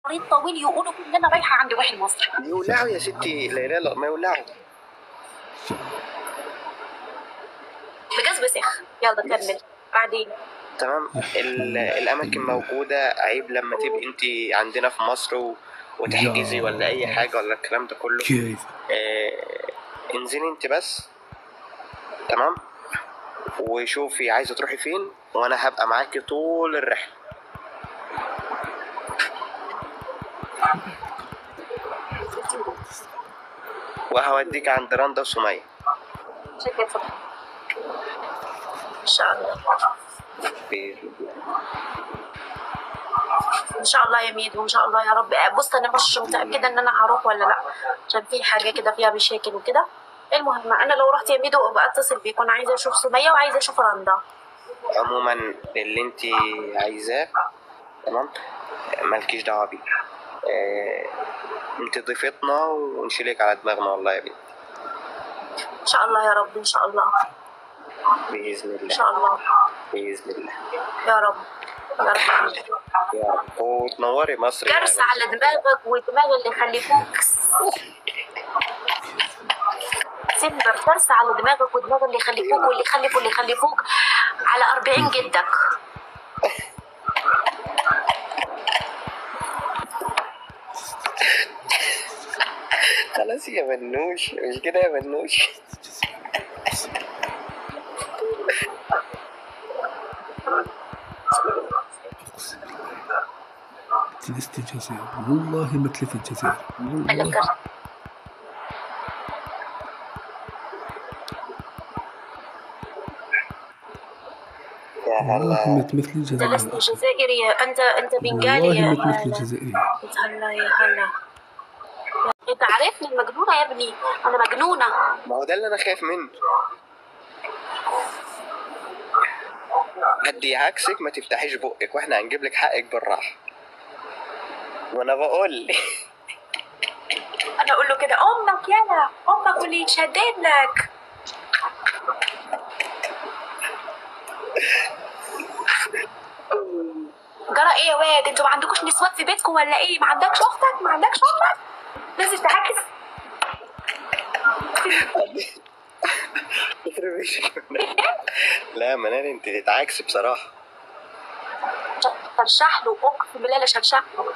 شريط طويل يقولوا ان انا رايحه عند واحد مصري يولعوا يا ستي لا لا لا ما يولعوا بجاز بسخ يلا كمل بعدين تمام ال- الاماكن موجوده عيب لما تبقي انت عندنا في مصر و... وتحجزي ولا اي حاجه ولا الكلام ده كله كيف آه، انزلي انت بس تمام وشوفي عايزه تروحي فين وانا هبقى معاكي طول الرحله وهوديك عند رندا وسمية شكرا صبحي ان شاء الله بإذن الله. ان شاء الله يا ميدو ان شاء الله يا رب بص انا مش متاكده ان انا هروح ولا لا عشان في حاجه كده فيها مشاكل وكده المهم انا لو رحت يا ميدو ابقى اتصل بيك وانا عايزه اشوف سميه وعايزه اشوف رندا عموما اللي انت عايزاه تمام مالكيش دعوه بيه آه، انت ضيفتنا ونشيلك على دماغنا والله يا بنت ان شاء الله يا رب ان شاء الله باذن ان الله شاء الله باذن الله يا رب يا رب يا رب وتنوري مصر يا كرس بنت. على دماغك ودماغ اللي خلفوك سندر كرس على دماغك ودماغ اللي خلفوك واللي خلفوا اللي خلفوك على 40 جدك خلاص يا منوش مش كده يا منوش جلست الجزائر والله ما تلف الجزائر والله الكرس يا والله هلا ما تمثل الجزائر لست جزائري انت انت بنجالي والله يا ما تمثل هلا الجزائر هلا يا هلا انت عارفني المجنونه يا ابني انا مجنونه ما هو ده اللي انا خايف منه حد عكسك ما تفتحيش بقك واحنا هنجيب لك حقك بالراحه وانا بقول انا اقول له كده امك يلا امك واللي يتشدد لك جرى ايه يا واد انتوا ما عندكوش نسوان في بيتكم ولا ايه ما عندكش اختك ما عندكش اختك لازم تعاكس لا منال انت تتعكسي بصراحه ترشح له اقسم بالله لا شرشح له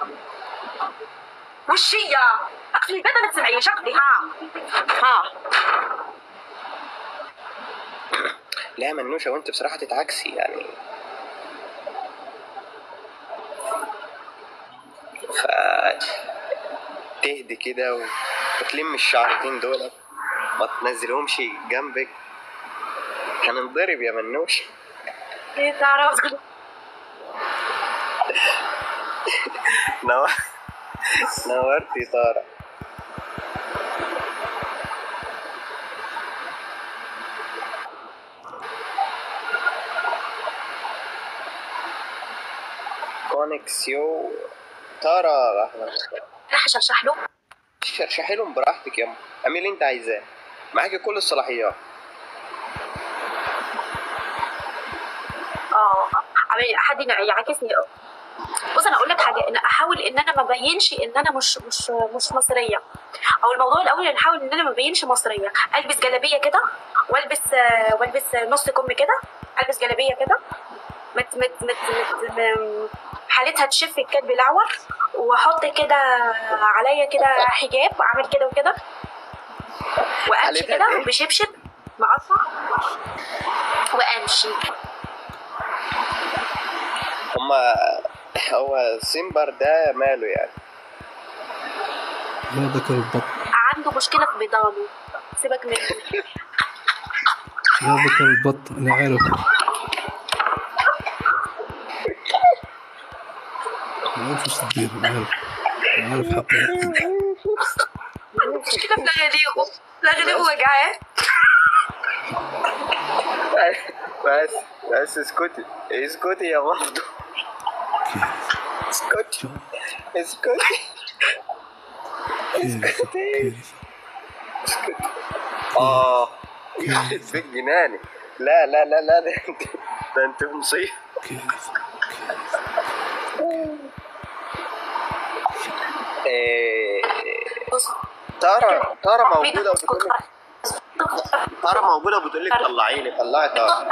وشية اقفل الباب ما تسمعي شكلي ها ها لا منوشه وانت بصراحه تتعكسي يعني ف تهدي كده و... وتلم الشعرتين دول ما تنزلهمش جنبك هننضرب يا منوش ايه تعرف نور نورتي طارق كونكسيو ترى راح اشرح له شرشحي لهم براحتك يا ام اعملي اللي انت عايزاه معاكي كل الصلاحيات اه عمال حد يعاكسني بص انا اقول لك حاجه ان احاول ان انا ما ابينش ان انا مش مش مش مصريه او الموضوع الاول ان احاول ان انا ما ابينش مصريه البس جلابيه كده والبس آه، والبس نص كم كده البس جلابيه كده مت مت مت مت م- حالتها تشف الكلب الاعور واحط كده عليا كده حجاب اعمل كده وكده وامشي حالتها كده إيه؟ بشبشب مقطع وامشي هما هو سيمبر ده ماله يعني يا ذكر البط عنده مشكله في بيضانه سيبك منه يا ذكر البط انا عارف انا عارف ايش تدير انا عارف انا عارف حقي مشكله في لغليغه لغليغه وجعاه بس بس اسكتي اسكتي يا برضه اسكتي اسكتي كارثة كارثة اسكتي اه في جناني لا لا لا لا ده انت ده انت مصيبه كارثة تارا تارا موجودة وبتقول لك تارا موجودة وبتقول لك طلعيني طلعي تارا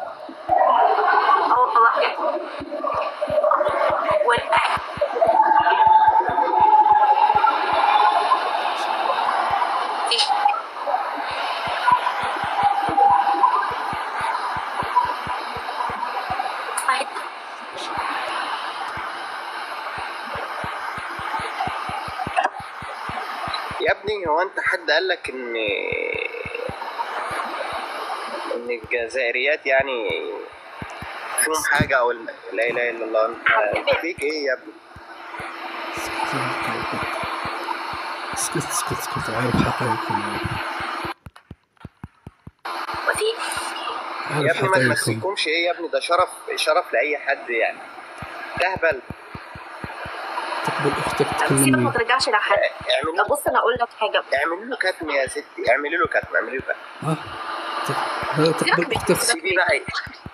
اه والله والأهل يا ابني هو انت حد قال لك ان ان الجزائريات يعني فيهم حاجة او الم- لا اله الا الله انت فيك ايه يا ابني اسكت اسكت اسكت عارف حقائقكم وفي يا عارف ابني ما حقائقكم تمسكهمش ايه يا ابني ده شرف شرف لاي حد يعني تهبل تقبل اختك سيبك ما تكلمني ترجعش لحد اعملي له بص انا اقول لك حاجه اعملي له كتم يا ستي اعملي له كتم اعملي له كتم ها تق- لا تقبل اختك سيبيه بقى ايه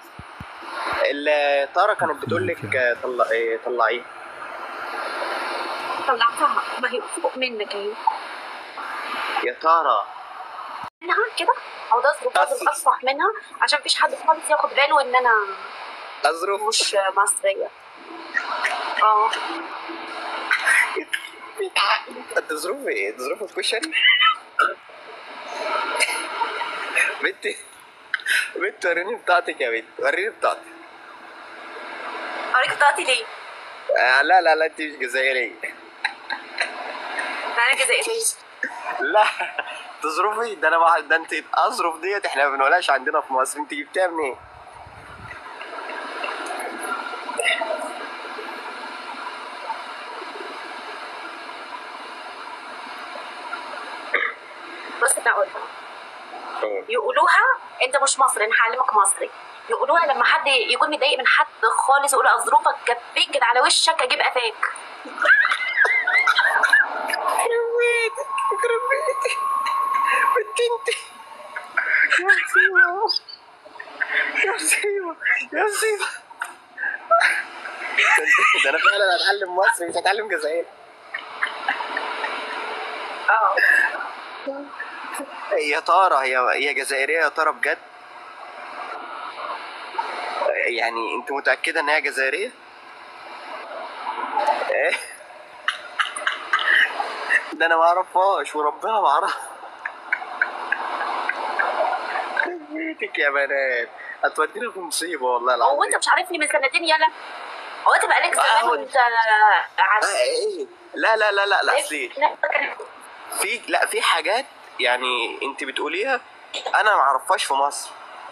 ال- تارا كانت بتقول لك طلع إيه، طلعيه طلعتها ما هي فوق منك اهي يا تارا منها كده او ده لازم اصفح منها عشان مفيش حد خالص ياخد باله ان انا اظرف مش مصريه اه انت ظروف ايه؟ ظروف الكشري؟ بنتي بنت وريني بتاعتك يا بنت وريني بتاعتك اوريك بتاعتي ليه؟ آه لا لا لا انت مش جزائرية انا جزائريه لا تظروفي ده انا مع... ده انت اظرف ديت احنا ما بنقولهاش عندنا في مصر انت جبتها منين؟ بص انا اقول يقولوها انت مش مصري انا هعلمك مصري يقولوها لما حد يكون متضايق من حد خالص يقول اظروفك كفيك كده على وشك اجيب قفاك يخرب بيتك يخرب بيتك بنت انت يا سيما يا سيما يا سيما ده انت- ده انا فعلا هتعلم مصري مش هتعلم جزائري اه يا ترى هي هي جزائريه يا ترى بجد يعني انت متاكده ان هي جزائريه ايه ده انا ما اعرفهاش وربنا ما اعرف بيتك يا بنات هتودينا في مصيبه والله هو العظيم انت مش عارفني من سنتين يلا هو انت بقالك آه، زمان هو- وانت آه، عارف ايه لا لا لا لا لا اصلي في لا في حاجات يعني انت بتقوليها انا ما اعرفهاش في مصر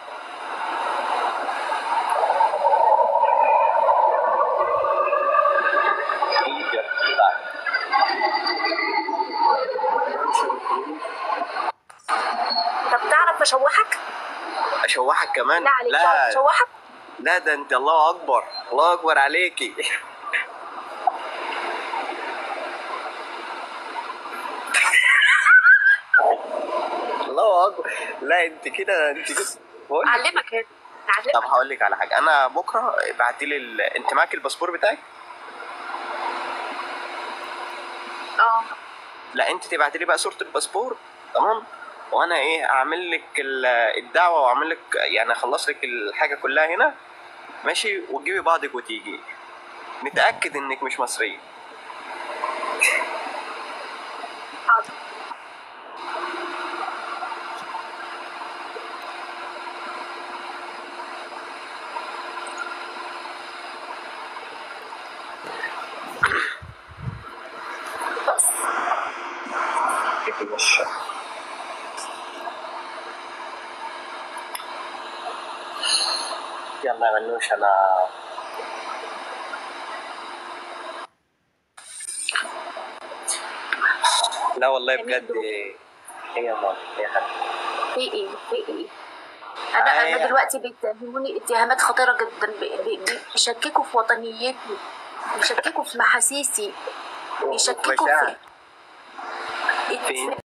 طب تعرف اشوحك؟ اشوحك كمان لا عليك لا تعرف اشوحك؟ لا ده انت الله اكبر الله اكبر عليكي الله اكبر لا انت كده انت كده بقول لك- اعلمك هنا طب اعلمك هقول لك على حاجه انا بكره ابعتي لي ال... انت معاك الباسبور بتاعك اه لا انت تبعتي لي بقى صوره الباسبور تمام وانا ايه اعمل لك ال- الدعوه واعمل لك يعني اخلص لك الحاجه كلها هنا ماشي وتجيبي بعضك وتيجي نتاكد انك مش مصريه حاضر بس مش يلا يا منوش انا لا والله بجد ايه يا ماما يا حبيبي في ايه في ايه انا أيوة. انا دلوقتي بيتهموني اتهامات خطيره جدا بي- بي- بي- بيشككوا في وطنيتي بيشككوا في محاسيسي بيشككوا مشاعر. في في